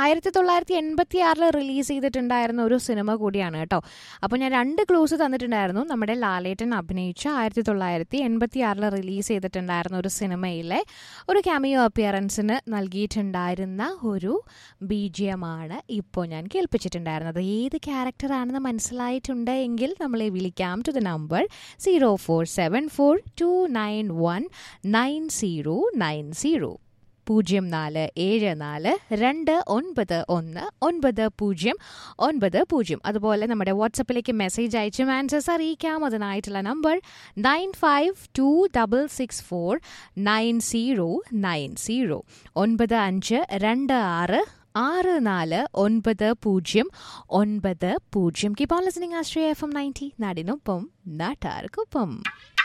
ആയിരത്തി തൊള്ളായിരത്തി എൺപത്തി ആറിൽ റിലീസ് ചെയ്തിട്ടുണ്ടായിരുന്ന ഒരു സിനിമ കൂടിയാണ് കേട്ടോ അപ്പോൾ ഞാൻ രണ്ട് ക്ലൂസ് തന്നിട്ടുണ്ടായിരുന്നു നമ്മുടെ ലാലേട്ടൻ അഭിനയിച്ച ആയിരത്തി തൊള്ളായിരത്തി എൺപത്തി ആറിൽ റിലീസ് ചെയ്തിട്ടുണ്ടായിരുന്ന ഒരു സിനിമയിലെ ഒരു ക്യാമിയോ അപ്പിയറൻസിന് നൽകിയിട്ടുണ്ടായിരുന്ന ഒരു ബി ജി എം ആണ് ഇപ്പോൾ ഞാൻ കേൾപ്പിച്ചിട്ടുണ്ടായിരുന്നത് ഏത് ക്യാരക്ടറാണെന്ന് മനസ്സിലായിട്ടുണ്ട് എങ്കിൽ നമ്മളെ വിളിക്കാം to the number zero four seven four two nine one nine zero nine zero പൂജ്യം നാല് ഏഴ് നാല് രണ്ട് ഒൻപത് ഒന്ന് ഒൻപത് പൂജ്യം ഒൻപത് പൂജ്യം അതുപോലെ നമ്മുടെ വാട്സപ്പിലേക്ക് മെസ്സേജ് അയച്ചും ആൻസേഴ്സ് അറിയിക്കാം അതിനായിട്ടുള്ള number nine five two double six four nine zero nine zero ഒൻപത് അഞ്ച് രണ്ട് ആറ് ആറ് നാല് ഒൻപത് പൂജ്യം ഒൻപത് പൂജ്യം keep on listening Ashraya F M ninety നാടിനൊപ്പം നാട്ടാർക്കൊപ്പം